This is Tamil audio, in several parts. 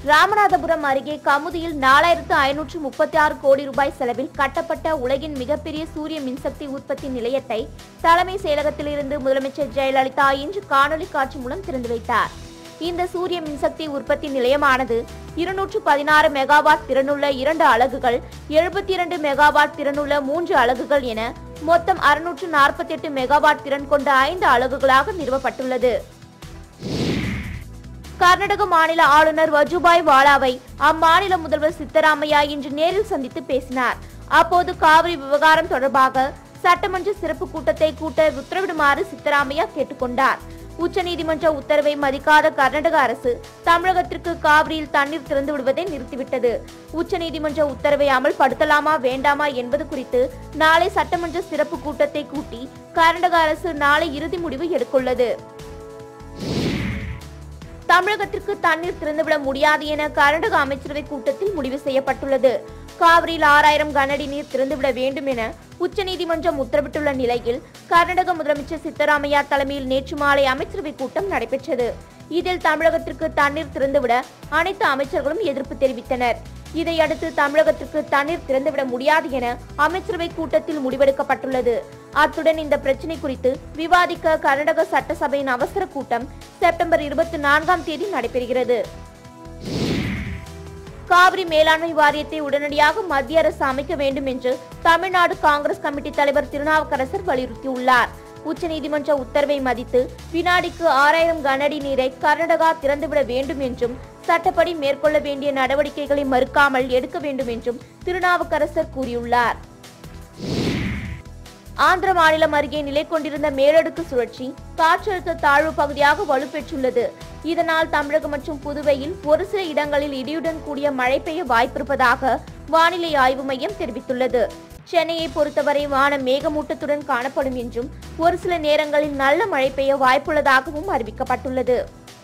ராமநாதபுரம் அருகே கமுதியில் நாலாயிரத்து ஐநூற்று முப்பத்தி ஆறு கோடி ரூபாய் செலவில் கட்டப்பட்ட உலகின் மிகப்பெரிய சூரிய மின்சக்தி உற்பத்தி நிலையத்தை தலைமை செயலகத்திலிருந்து முதலமைச்சர் ஜெயலலிதா இன்று காணொலி காட்சி மூலம் திறந்து வைத்தார் இந்த சூரிய மின்சக்தி உற்பத்தி நிலையமானது இருநூற்று பதினாறு மெகாவாட் திறனுள்ள இரண்டு அலகுகள் எழுபத்தி இரண்டு மெகாவாட் திறனுள்ள மூன்று அலகுகள் என மொத்தம் அறுநூற்று நாற்பத்தி எட்டு மெகாவாட் திறன் கொண்ட ஐந்து அலகுகளாக நிறுவப்பட்டுள்ளது கர்நாடக மாநில ஆளுநர் வஜுபாய் வாலாவை அம்மாநில முதல்வர் சித்தராமையா இன்று நேரில் சந்தித்து பேசினார் அப்போது காவிரி விவகாரம் தொடர்பாக சட்டமன்ற சிறப்பு கூட்டத்தை கூட்ட உத்தரவிடுமாறு சித்தராமையா கேட்டுக்கொண்டார் உச்சநீதிமன்ற உத்தரவை மதிக்காத கர்நாடக அரசு தமிழகத்திற்கு காவிரியில் தண்ணீர் திறந்து விடுவதை நிறுத்திவிட்டது உச்சநீதிமன்ற உத்தரவை அமல்படுத்தலாமா வேண்டாமா என்பது குறித்து நாளை சட்டமன்ற சிறப்பு கூட்டத்தை கூட்டி கர்நாடக அரசு நாளை இறுதி முடிவு எடுத்துள்ளது தமிழகத்திற்கு தண்ணீர் திறந்துவிட முடியாது என கர்நாடக அமைச்சரவை கூட்டத்தில் முடிவு செய்யப்பட்டுள்ளது காவிரியில் ஆறாயிரம் கனஅடி நீர் திறந்துவிட வேண்டும் என உச்சநீதிமன்றம் உத்தரவிட்டுள்ள நிலையில் கர்நாடக முதலமைச்சர் சித்தராமையா தலைமையில் நேற்று மாலை அமைச்சரவை கூட்டம் நடைபெற்றது இதில் தமிழகத்திற்கு தண்ணீர் திறந்துவிட அனைத்து அமைச்சர்களும் எதிர்ப்பு தெரிவித்தனர் இதையடுத்து தமிழகத்திற்கு தண்ணீர் திறந்துவிட முடியாது என அமைச்சரவை கூட்டத்தில் முடிவெடுக்கப்பட்டுள்ளது அத்துடன் இந்த பிரச்சினை குறித்து விவாதிக்க கர்நாடக சட்டசபையின் அவசர கூட்டம் செப்டம்பர் இருபத்தி நான்காம் தேதி நடைபெறுகிறது காவிரி மேலாண்மை வாரியத்தை உடனடியாக மத்திய அரசு அமைக்க வேண்டும் என்று தமிழ்நாடு காங்கிரஸ் கமிட்டி தலைவர் திருநாவுக்கரசர் வலியுறுத்தியுள்ளார் உச்சநீதிமன்ற உத்தரவை மதித்து வினாடிக்கு ஆறாயிரம் கனஅடி நீரை கர்நாடகா திறந்துவிட வேண்டும் என்றும் சட்டப்படி மேற்கொள்ள வேண்டிய நடவடிக்கைகளை மறுக்காமல் எடுக்க வேண்டும் என்றும் திருநாவுக்கரசர் கூறியுள்ளார் ஆந்திர மாநிலம் அருகே நிலை கொண்டிருந்த மேலடுக்கு சுழற்சி காற்றழுத்த தாழ்வு பகுதியாக வலுப்பெற்றுள்ளது இதனால் தமிழகம் மற்றும் புதுவையில் ஒரு சில இடங்களில் இடியுடன் கூடிய மழை பெய்ய வாய்ப்பிருப்பதாக வானிலை ஆய்வு மையம் தெரிவித்துள்ளது சென்னையை பொறுத்தவரை வானம் மேகமூட்டத்துடன் காணப்படும் என்றும் ஒரு சில நேரங்களில் நல்ல மழை பெய்ய வாய்ப்புள்ளதாகவும் அறிவிக்கப்பட்டுள்ளது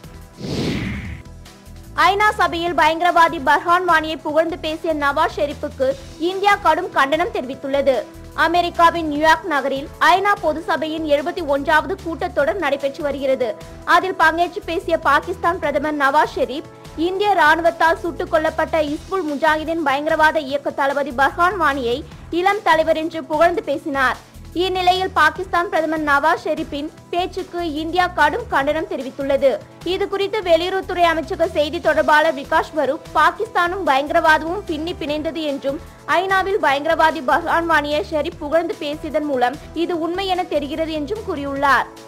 ஐநா சபையில் பயங்கரவாதி பர்ஹான் வானியை புகழ்ந்து பேசிய நவாஸ் ஷெரீப்புக்கு இந்தியா கடும் கண்டனம் தெரிவித்துள்ளது அமெரிக்காவின் நியூயார்க் நகரில் ஐநா பொது சபையின் எழுபத்தி ஒன்றாவது கூட்டத்தொடர் நடைபெற்று வருகிறது அதில் பங்கேற்று பேசிய பாகிஸ்தான் பிரதமர் நவாஸ் ஷெரீப் இந்திய ராணுவத்தால் சுட்டுக் கொல்லப்பட்ட இஸ்புல் முஜாஹிதீன் பயங்கரவாத இயக்க தளபதி பர்ஹான் வானியை இளம் தலைவர் என்று புகழ்ந்து பேசினார் இந்நிலையில் பாகிஸ்தான் பிரதமர் நவாஸ் ஷெரீப்பின் பேச்சுக்கு இந்தியா கடும் கண்டனம் தெரிவித்துள்ளது இது குறித்து வெளியுறவுத்துறை அமைச்சக செய்தி தொடர்பாளர் விகாஷ் பரூக் பாகிஸ்தானும் பயங்கரவாதமும் பின்னி பிணைந்தது என்றும் ஐநாவில் பயங்கரவாதி பஹ்ரான் வானியை ஷெரீப் புகழ்ந்து பேசியதன் மூலம் இது உண்மை என தெரிகிறது என்றும் கூறியுள்ளார்